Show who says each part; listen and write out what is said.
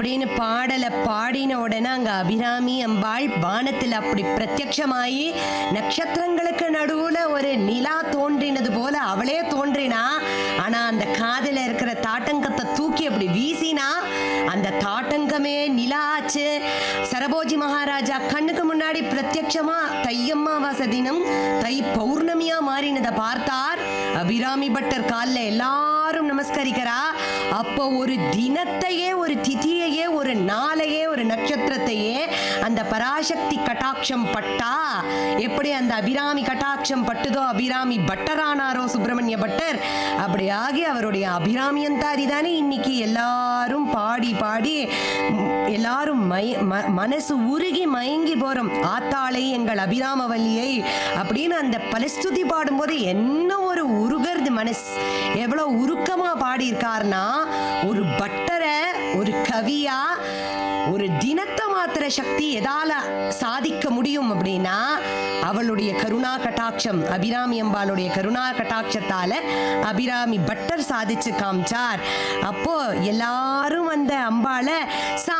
Speaker 1: அப்படின்னு பாடலை பாடின உடனே அங்க அபிராமி அம்பாள் வானத்தில் அப்படி பிரத்யட்சமாயி நட்சத்திரங்களுக்கு நடுவுல ஒரு நிலா தோன்றினது போல அவளே தோன்றினா ஆனா அந்த காதுல இருக்கிற தாட்டங்கத்தை தூக்கி அப்படி வீசினா அந்த தாட்டங்கமே நிலா ஆச்சு சரபோஜி மகாராஜா கண்ணுக்கு முன்னாடி பிரத்யட்சமா தையம்மாவாச தினம் தை பௌர்ணமியா மாறினதை பார்த்தார் அபிராமி பட்டர் காலில் எல்லாரும் நமஸ்கரிக்கிறா அப்போ ஒரு தினத்தையே ஒரு திதியையே ஒரு நாளையே ஒரு நட்சத்திரத்தையே அந்த பராசக்தி கட்டாட்சம் பட்டா எப்படி அந்த அபிராமி கட்டாட்சம் பட்டுதோ அபிராமி பட்டரானாரோ சுப்பிரமணிய பட்டர் அப்படி ஆகி அவருடைய அபிராமியந்தாரி தானே இன்னைக்கு எல்லாரும் பாடி பாடி ம், எல்லாரும் மய ம- மனசு உருகி மயங்கி போறோம் ஆத்தாளை எங்கள் அபிராமவல்லியை அப்படின்னு அந்த பலஸ்துதி பாடும்போது என்ன ஒரு உருகிறது மனசு எவ்வளவு உருக்கமா பாடியிருக்காருன்னா ஒரு பட்டரை ஒரு கவியா ஒரு தினத்தை மாத்திர சக்தி எதால சாதிக்க முடியும் அப்படின்னா அவளுடைய கருணா கட்டாட்சம் அபிராமி அம்பாளுடைய கருணா கட்டாட்சத்தால அபிராமி பட்டர் சாதிச்சு காமிச்சார் அப்போ எல்லாரும் அந்த அம்பாளை சா